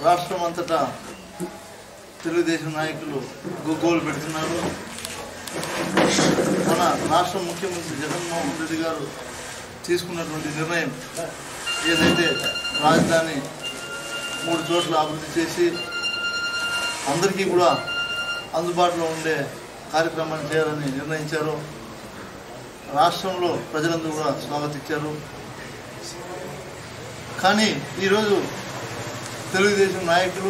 రాష్ట్రం అంతటా తెలుగుదేశం నాయకులు గొగ్గోలు పెడుతున్నారు మన రాష్ట్ర ముఖ్యమంత్రి జగన్మోహన్ రెడ్డి గారు తీసుకున్నటువంటి నిర్ణయం ఏదైతే రాజధాని మూడు చోట్ల అభివృద్ధి చేసి అందరికీ కూడా అందుబాటులో ఉండే కార్యక్రమాన్ని చేయాలని నిర్ణయించారు రాష్ట్రంలో ప్రజలందరూ కూడా స్వాగతించారు కానీ ఈరోజు తెలుగుదేశం నాయకులు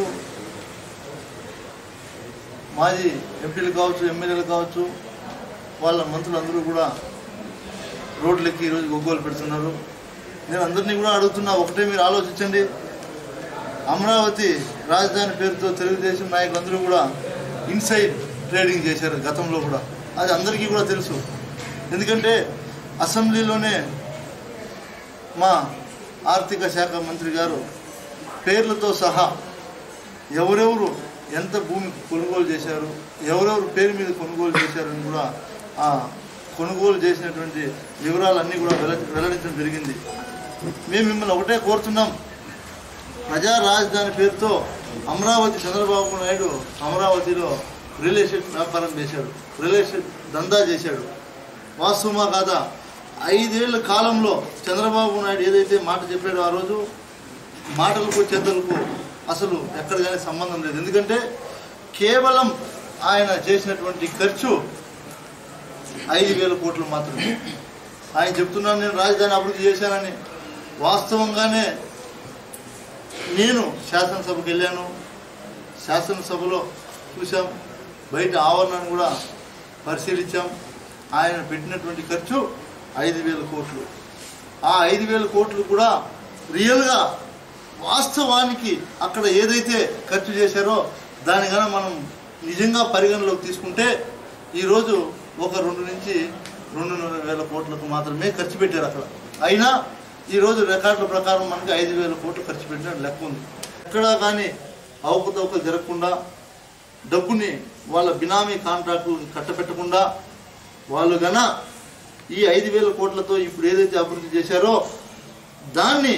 మాజీ ఎంపీలు కావచ్చు ఎమ్మెల్యేలు కావచ్చు వాళ్ళ మంత్రులందరూ కూడా రోడ్లెక్కి ఈరోజు గొగ్గోలు పెడుతున్నారు నేను అందరినీ కూడా అడుగుతున్నా ఒకటే మీరు ఆలోచించండి అమరావతి రాజధాని పేరుతో తెలుగుదేశం నాయకులందరూ కూడా ఇన్సైడ్ ట్రేడింగ్ చేశారు గతంలో కూడా అది అందరికీ కూడా తెలుసు ఎందుకంటే అసెంబ్లీలోనే మా ఆర్థిక శాఖ మంత్రి గారు పేర్లతో సహా ఎవరెవరు ఎంత భూమి కొనుగోలు చేశారు ఎవరెవరు పేరు మీద కొనుగోలు చేశారని కూడా ఆ కొనుగోలు చేసినటువంటి వివరాలన్నీ కూడా వెల్ల వెల్లడించడం జరిగింది మేము మిమ్మల్ని ఒకటే కోరుతున్నాం ప్రజా రాజధాని పేరుతో అమరావతి చంద్రబాబు నాయుడు అమరావతిలో రియల్ ఎస్టేట్ వ్యాపారం చేశాడు రియల్ ఎస్టేట్ దందా చేశాడు వాస్తవమా కాదా ఐదేళ్ల కాలంలో చంద్రబాబు నాయుడు ఏదైతే మాట చెప్పాడో ఆ రోజు మాటలకు చెద్దలకు అసలు ఎక్కడ కానీ సంబంధం లేదు ఎందుకంటే కేవలం ఆయన చేసినటువంటి ఖర్చు ఐదు వేల కోట్లు మాత్రమే ఆయన చెప్తున్నాను నేను రాజధాని అభివృద్ధి చేశానని వాస్తవంగానే నేను శాసనసభకు వెళ్ళాను శాసనసభలో చూసాం బయట ఆవరణను కూడా పరిశీలించాం ఆయన పెట్టినటువంటి ఖర్చు ఐదు వేల కోట్లు ఆ ఐదు వేల కోట్లు కూడా రియల్గా వాస్తవానికి అక్కడ ఏదైతే ఖర్చు చేశారో దాని కనుక మనం నిజంగా పరిగణలోకి తీసుకుంటే ఈరోజు ఒక రెండు నుంచి రెండున్నర వేల కోట్లకు మాత్రమే ఖర్చు పెట్టారు అక్కడ అయినా ఈరోజు రికార్డుల ప్రకారం మనకి ఐదు వేల కోట్లు ఖర్చు పెట్టిన లెక్క ఉంది ఎక్కడా కానీ అవకతవకలు జరగకుండా డబ్బుని వాళ్ళ బినామీ కాంట్రాక్టులు కట్టబెట్టకుండా వాళ్ళు గన ఈ ఐదు వేల కోట్లతో ఇప్పుడు ఏదైతే అభివృద్ధి చేశారో దాన్ని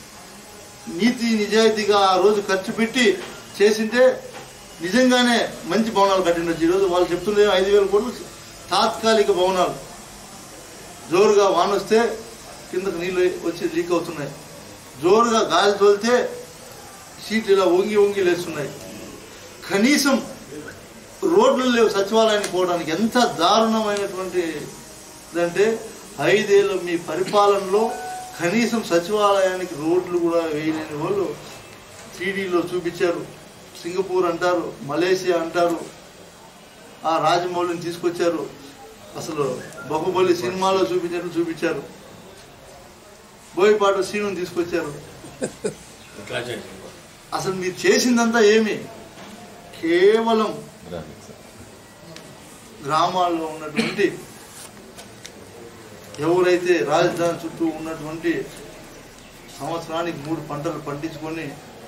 నీతి నిజాయితీగా ఆ రోజు ఖర్చు పెట్టి చేసింటే నిజంగానే మంచి భవనాలు కట్టిండొచ్చు ఈరోజు వాళ్ళు చెప్తున్నది ఐదు వేల కోట్లు తాత్కాలిక భవనాలు జోరుగా వాన వస్తే కిందకు నీళ్ళు వచ్చి లీక్ అవుతున్నాయి జోరుగా గాలి తోలితే సీట్లు ఇలా వంగి వంగి లేస్తున్నాయి కనీసం రోడ్లు లేవు సచివాలయానికి పోవడానికి ఎంత దారుణమైనటువంటి అంటే ఐదేళ్ళు మీ పరిపాలనలో కనీసం సచివాలయానికి రోడ్లు కూడా వేయలేని వాళ్ళు టీడీలో చూపించారు సింగపూర్ అంటారు మలేసియా అంటారు ఆ రాజమౌళిని తీసుకొచ్చారు అసలు బహుబలి సినిమాలో చూపించినట్టు చూపించారు బోయపాటు సీనుని తీసుకొచ్చారు అసలు మీరు చేసిందంతా ఏమి కేవలం గ్రామాల్లో ఉన్నటువంటి ఎవరైతే రాజధాని చుట్టూ ఉన్నటువంటి సంవత్సరానికి మూడు పంటలు పండించుకొని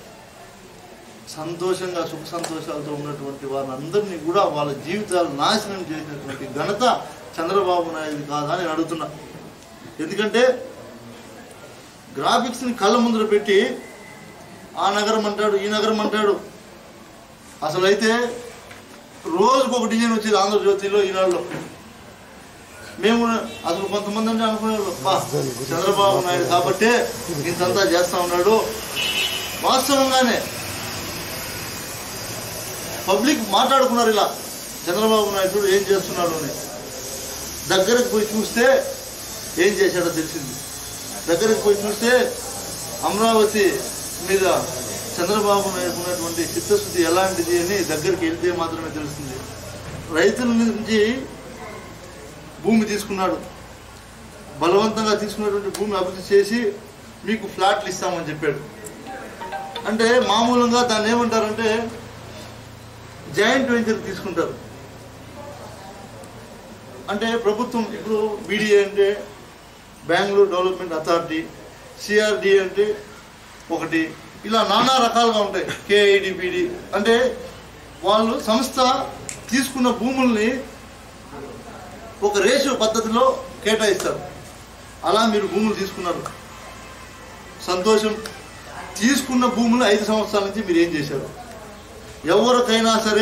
సంతోషంగా సుఖ సంతోషాలతో ఉన్నటువంటి వారిని అందరినీ కూడా వాళ్ళ జీవితాలు నాశనం చేసినటువంటి ఘనత చంద్రబాబు నాయుడు కాదా అని నేను అడుగుతున్నా ఎందుకంటే గ్రాఫిక్స్ని కళ్ళ ముందర పెట్టి ఆ నగరం అంటాడు ఈ నగరం అంటాడు అసలు అయితే రోజుకు ఒక డిజైన్ వచ్చేది ఆంధ్రజ్యోతిలో ఈనాడులో మేము అసలు కొంతమంది అంటే అనుకునేవాళ్ళు "బా, చంద్రబాబు నాయుడు కాబట్టే ఇంతంతా చేస్తా ఉన్నాడు వాస్తవంగానే పబ్లిక్ మాట్లాడుకున్నారు ఇలా చంద్రబాబు నాయుడు ఏం చేస్తున్నాడు అని దగ్గరకు పోయి చూస్తే ఏం చేశాడో తెలిసింది దగ్గరకు పోయి చూస్తే అమరావతి మీద చంద్రబాబు నాయుడు ఉన్నటువంటి చిత్తశుద్ధి ఎలాంటిది అని దగ్గరికి వెళ్తే మాత్రమే తెలుస్తుంది రైతుల నుంచి భూమి తీసుకున్నాడు బలవంతంగా తీసుకున్నటువంటి భూమి అభివృద్ధి చేసి మీకు ఫ్లాట్లు ఇస్తామని చెప్పాడు అంటే మామూలుగా దాన్ని ఏమంటారంటే జాయింట్ వెంచర్ తీసుకుంటారు అంటే ప్రభుత్వం ఇప్పుడు బీడీఏ అంటే బెంగళూరు డెవలప్మెంట్ అథారిటీ సిఆర్డి అంటే ఒకటి ఇలా నానా రకాలుగా ఉంటాయి కేఐడిపిడి అంటే వాళ్ళు సంస్థ తీసుకున్న భూముల్ని ఒక రేషియో పద్ధతిలో కేటాయిస్తారు అలా మీరు భూములు తీసుకున్నారు సంతోషం తీసుకున్న భూములు ఐదు సంవత్సరాల నుంచి మీరు ఏం చేశారు ఎవరికైనా సరే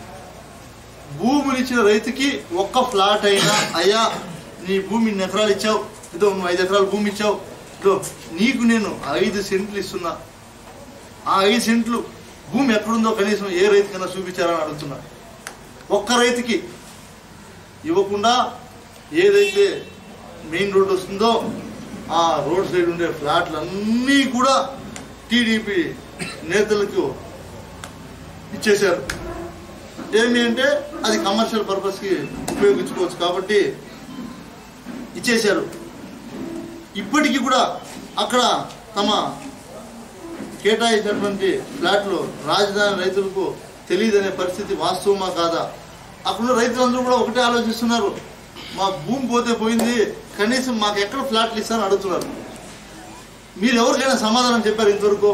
భూములు ఇచ్చిన రైతుకి ఒక్క ఫ్లాట్ అయినా అయ్యా నీ భూమి ఇన్ని ఎకరాలు ఇచ్చావు ఇదో నువ్వు ఐదు ఎకరాల భూమి ఇచ్చావు ఇదో నీకు నేను ఐదు సెంట్లు ఇస్తున్నా ఆ ఐదు సెంట్లు భూమి ఎక్కడుందో కనీసం ఏ రైతుకైనా చూపించారని అడుగుతున్నా ఒక్క రైతుకి ఇవ్వకుండా ఏదైతే మెయిన్ రోడ్ వస్తుందో ఆ రోడ్ సైడ్ ఉండే ఫ్లాట్లు అన్నీ కూడా టీడీపీ నేతలకు ఇచ్చేశారు ఏమి అంటే అది కమర్షియల్ పర్పస్కి ఉపయోగించుకోవచ్చు కాబట్టి ఇచ్చేశారు ఇప్పటికీ కూడా అక్కడ తమ కేటాయించినటువంటి ఫ్లాట్లు రాజధాని రైతులకు తెలియదనే పరిస్థితి వాస్తవమా కాదా అక్కడ రైతులందరూ కూడా ఒకటే ఆలోచిస్తున్నారు మా భూమి పోతే పోయింది కనీసం మాకు ఎక్కడ ఫ్లాట్లు ఇస్తారని అడుగుతున్నారు మీరు ఎవరికైనా సమాధానం చెప్పారు ఇంతవరకు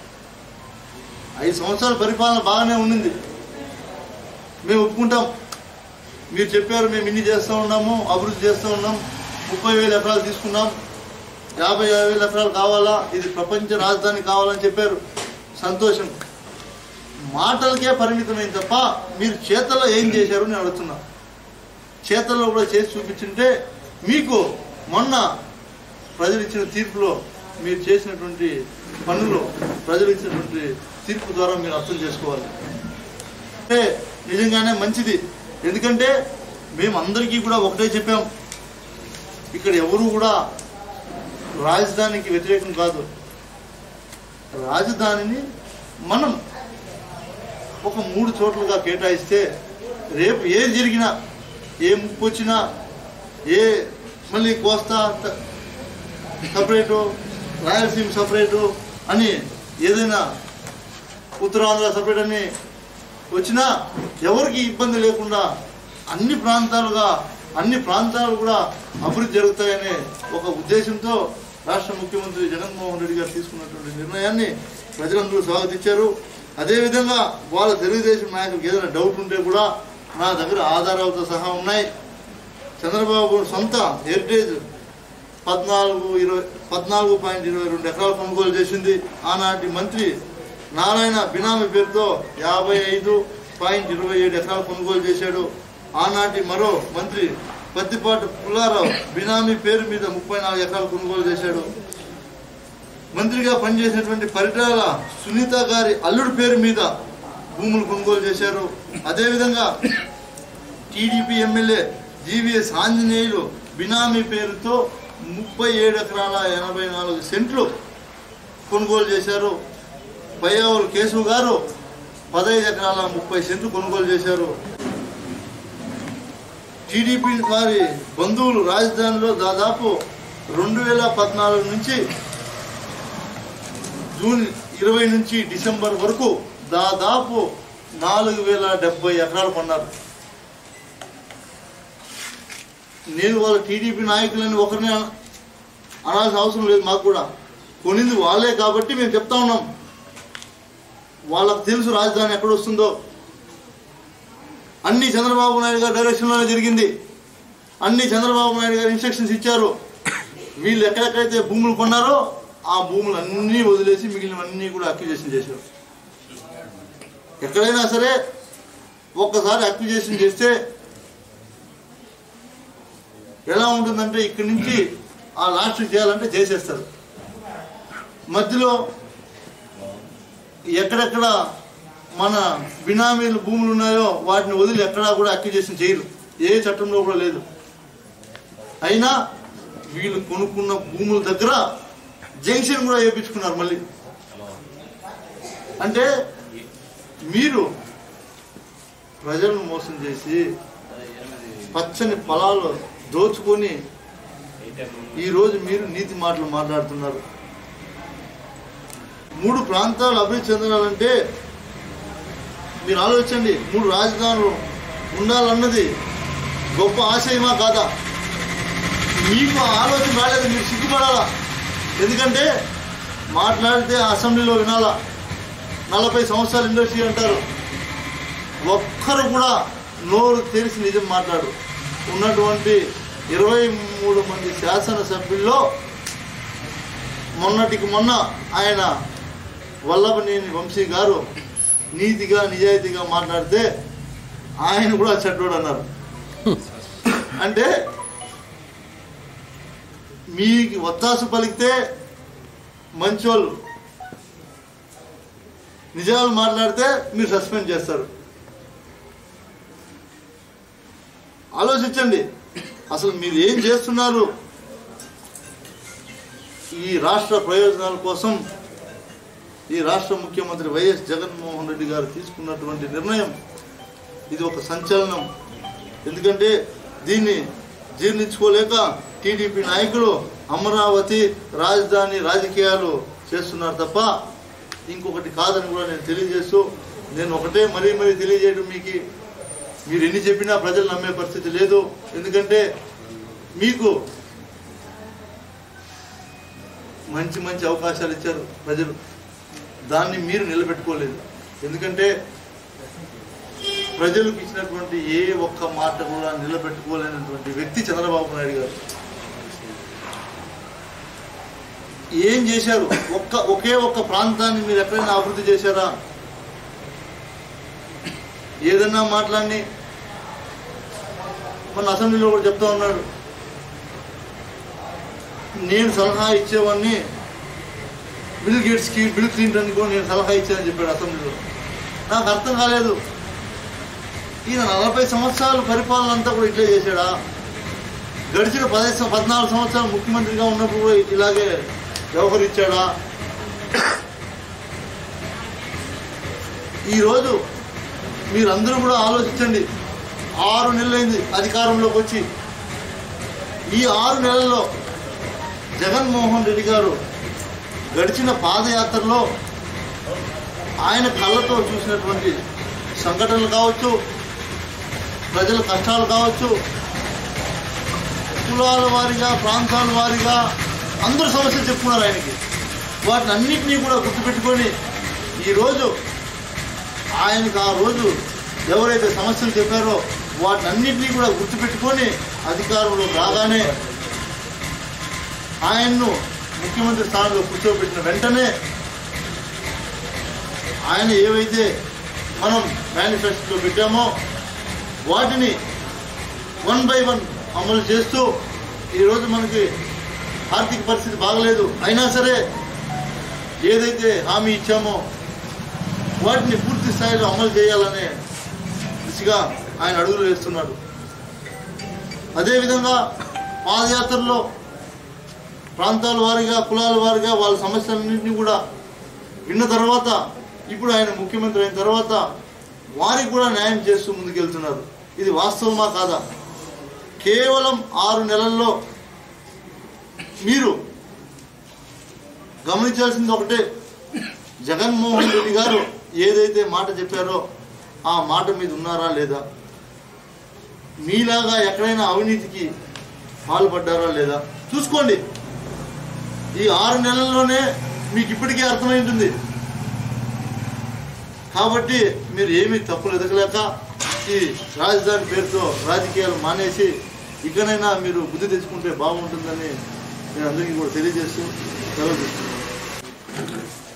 ఐదు సంవత్సరాల పరిపాలన బాగానే ఉండింది మేము ఒప్పుకుంటాం మీరు చెప్పారు మేము ఇన్ని చేస్తూ ఉన్నాము అభివృద్ధి చేస్తూ ఉన్నాం ముప్పై వేల ఎకరాలు తీసుకున్నాం యాభై యాభై వేల ఎకరాలు కావాలా ఇది ప్రపంచ రాజధాని కావాలని చెప్పారు సంతోషం మాటలకే పరిమితమైంది తప్ప మీరు చేతల్లో ఏం చేశారు నేను అడుగుతున్నా చేతల్లో కూడా చేసి చూపించుంటే మీకు మొన్న ప్రజలు ఇచ్చిన తీర్పులో మీరు చేసినటువంటి పనులు ప్రజలు ఇచ్చినటువంటి తీర్పు ద్వారా మీరు అర్థం చేసుకోవాలి అంటే నిజంగానే మంచిది ఎందుకంటే మేము అందరికీ కూడా ఒకటే చెప్పాం ఇక్కడ ఎవరు కూడా రాజధానికి వ్యతిరేకం కాదు రాజధానిని మనం ఒక మూడు చోట్లుగా కేటాయిస్తే రేపు ఏది జరిగినా ఏ ముప్పు వచ్చినా ఏ మళ్ళీ కోస్తా త- సపరేటు రాయలసీమ సపరేటు అని ఏదైనా ఉత్తరాంధ్ర సపరేట్ అని వచ్చినా ఎవరికి ఇబ్బంది లేకుండా అన్ని ప్రాంతాలుగా అన్ని ప్రాంతాలు కూడా అభివృద్ధి జరుగుతాయనే ఒక ఉద్దేశంతో రాష్ట్ర ముఖ్యమంత్రి జగన్మోహన్ రెడ్డి గారు తీసుకున్నటువంటి నిర్ణయాన్ని ప్రజలందరూ స్వాగతించారు అదేవిధంగా వాళ్ళ తెలుగుదేశం నాయకులకు ఏదైనా డౌట్ ఉంటే కూడా నా దగ్గర ఆధారాలతో సహా ఉన్నాయి చంద్రబాబు సొంత హెరిటేజ్ పద్నాలుగు ఇరవై పద్నాలుగు పాయింట్ ఇరవై రెండు ఎకరాలు కొనుగోలు చేసింది ఆనాటి మంత్రి నారాయణ బినామీ పేరుతో యాభై ఐదు పాయింట్ ఇరవై ఏడు ఎకరాలు కొనుగోలు చేశాడు ఆనాటి మరో మంత్రి పత్తిపాటి పుల్లారావు బినామీ పేరు మీద ముప్పై నాలుగు ఎకరాలు కొనుగోలు చేశాడు మంత్రిగా పనిచేసినటువంటి పరిటాల సునీత గారి అల్లుడి పేరు మీద భూములు కొనుగోలు చేశారు అదేవిధంగా టీడీపీ ఎమ్మెల్యే జీవీఎస్ ఆంజనేయులు బినామీ పేరుతో ముప్పై ఏడు ఎకరాల ఎనభై నాలుగు సెంట్లు కొనుగోలు చేశారు పయ్యావులు కేశవ్ గారు పదహైదు ఎకరాల ముప్పై సెంట్లు కొనుగోలు చేశారు టీడీపీ వారి బంధువులు రాజధానిలో దాదాపు రెండు వేల పద్నాలుగు నుంచి జూన్ ఇరవై నుంచి డిసెంబర్ వరకు దాదాపు నాలుగు వేల డెబ్బై ఎకరాలు కొన్నారు నేను వాళ్ళ టీడీపీ నాయకులని ఒకరిని అన- అనాల్సిన అవసరం లేదు మాకు కూడా కొనింది వాళ్ళే కాబట్టి మేము చెప్తా ఉన్నాం వాళ్ళకు తెలుసు రాజధాని ఎక్కడ వస్తుందో అన్ని చంద్రబాబు నాయుడు గారి డైరెక్షన్లోనే జరిగింది అన్ని చంద్రబాబు నాయుడు గారు ఇన్స్ట్రక్షన్స్ ఇచ్చారు వీళ్ళు ఎక్కడెక్కడైతే భూములు కొన్నారో ఆ భూములు అన్నీ వదిలేసి మిగిలినవన్నీ కూడా అక్విజేషన్ చేశారు ఎక్కడైనా సరే ఒక్కసారి అక్విజేషన్ చేస్తే ఎలా ఉంటుందంటే ఇక్కడి నుంచి ఆ లాస్ట్ చేయాలంటే చేసేస్తారు మధ్యలో ఎక్కడెక్కడ మన బినామీలు భూములు ఉన్నాయో వాటిని వదిలి ఎక్కడా కూడా అక్విజేషన్ చేయరు ఏ చట్టంలో కూడా లేదు అయినా వీళ్ళు కొనుక్కున్న భూముల దగ్గర జంక్షన్ కూడా వేయించుకున్నారు మళ్ళీ అంటే మీరు ప్రజలను మోసం చేసి పచ్చని పొలాలు దోచుకొని ఈరోజు మీరు నీతి మాటలు మాట్లాడుతున్నారు మూడు ప్రాంతాలు అభివృద్ధి చెందాలంటే మీరు ఆలోచించండి మూడు రాజధానులు ఉండాలన్నది గొప్ప ఆశయమా కాదా మీకు ఆ ఆలోచన రాలేదు మీరు సిగ్గుపడాలా ఎందుకంటే మాట్లాడితే అసెంబ్లీలో వినాలా నలభై సంవత్సరాలు ఇండస్ట్రీ అంటారు ఒక్కరు కూడా నోరు తెరిచి నిజం మాట్లాడు ఉన్నటువంటి ఇరవై మూడు మంది శాసనసభ్యుల్లో మొన్నటికి మొన్న ఆయన వల్లభనేని వంశీ గారు నీతిగా నిజాయితీగా మాట్లాడితే ఆయన కూడా చెడ్డోడు అన్నారు అంటే మీకు ఒత్తాసు పలికితే మంచోళ్ళు నిజాలు మాట్లాడితే మీరు సస్పెండ్ చేస్తారు ఆలోచించండి అసలు మీరు ఏం చేస్తున్నారు ఈ రాష్ట్ర ప్రయోజనాల కోసం ఈ రాష్ట్ర ముఖ్యమంత్రి వైఎస్ జగన్మోహన్ రెడ్డి గారు తీసుకున్నటువంటి నిర్ణయం ఇది ఒక సంచలనం ఎందుకంటే దీన్ని జీర్ణించుకోలేక టీడీపీ నాయకులు అమరావతి రాజధాని రాజకీయాలు చేస్తున్నారు తప్ప ఇంకొకటి కాదని కూడా నేను తెలియజేస్తూ నేను ఒకటే మరీ మరీ తెలియజేయడం మీకు మీరు ఎన్ని చెప్పినా ప్రజలు నమ్మే పరిస్థితి లేదు ఎందుకంటే మీకు మంచి మంచి అవకాశాలు ఇచ్చారు ప్రజలు దాన్ని మీరు నిలబెట్టుకోలేదు ఎందుకంటే ప్రజలకు ఇచ్చినటువంటి ఏ ఒక్క మాట కూడా నిలబెట్టుకోలేనటువంటి వ్యక్తి చంద్రబాబు నాయుడు గారు ఏం చేశారు ఒక్క ఒకే ఒక్క ప్రాంతాన్ని మీరు ఎక్కడైనా అభివృద్ధి చేశారా ఏదన్నా మాట్లాడి మన అసెంబ్లీలో కూడా చెప్తా ఉన్నాడు నేను సలహా ఇచ్చేవాడిని బిల్ గేట్స్కి బిల్ క్లింటన్కి కూడా నేను సలహా ఇచ్చానని చెప్పాడు అసెంబ్లీలో నాకు అర్థం కాలేదు ఈయన నలభై సంవత్సరాల పరిపాలన అంతా కూడా ఇట్లే చేశాడా గడిచిన పదహైదు సం- పద్నాలుగు సంవత్సరాలు ముఖ్యమంత్రిగా ఉన్నప్పుడు కూడా ఇలాగే వ్యవహరించాడా ఈరోజు మీరందరూ కూడా ఆలోచించండి ఆరు నెలలైంది అధికారంలోకి వచ్చి ఈ ఆరు నెలల్లో జగన్మోహన్ రెడ్డి గారు గడిచిన పాదయాత్రలో ఆయన కళ్ళతో చూసినటువంటి సంఘటనలు కావచ్చు ప్రజల కష్టాలు కావచ్చు కులాల వారిగా ప్రాంతాల వారిగా అందరూ సమస్యలు చెప్పుకున్నారు ఆయనకి వాటిని అన్నింటినీ కూడా గుర్తుపెట్టుకొని ఈరోజు ఆయనకు ఆ రోజు ఎవరైతే సమస్యలు చెప్పారో వాటిని అన్నింటినీ కూడా గుర్తుపెట్టుకొని అధికారంలో రాగానే ఆయన్ను ముఖ్యమంత్రి స్థానంలో కూర్చోబెట్టిన వెంటనే ఆయన ఏవైతే మనం మేనిఫెస్టోలో పెట్టామో వాటిని వన్ బై వన్ అమలు చేస్తూ ఈరోజు మనకి ఆర్థిక పరిస్థితి బాగలేదు అయినా సరే ఏదైతే హామీ ఇచ్చామో వాటిని పూర్తి స్థాయిలో అమలు చేయాలనే దిశగా ఆయన అడుగులు వేస్తున్నాడు అదేవిధంగా పాదయాత్రలో ప్రాంతాల వారీగా కులాల వారీగా వాళ్ళ సమస్యలన్నింటినీ కూడా విన్న తర్వాత ఇప్పుడు ఆయన ముఖ్యమంత్రి అయిన తర్వాత వారికి కూడా న్యాయం చేస్తూ ముందుకెళ్తున్నారు ఇది వాస్తవమా కాదా కేవలం ఆరు నెలల్లో మీరు గమనించాల్సింది ఒకటే జగన్మోహన్ రెడ్డి గారు ఏదైతే మాట చెప్పారో ఆ మాట మీద ఉన్నారా లేదా మీలాగా ఎక్కడైనా అవినీతికి పాల్పడ్డారా లేదా చూసుకోండి ఈ ఆరు నెలల్లోనే మీకు ఇప్పటికే అర్థమైంటుంది కాబట్టి మీరు ఏమీ తప్పులు ఎదగలేక ఈ రాజధాని పేరుతో రాజకీయాలు మానేసి ఇకనైనా మీరు బుద్ధి తెచ్చుకుంటే బాగుంటుందని నేను అందరికీ కూడా తెలియజేస్తూ సెలవు తీసుకున్నాను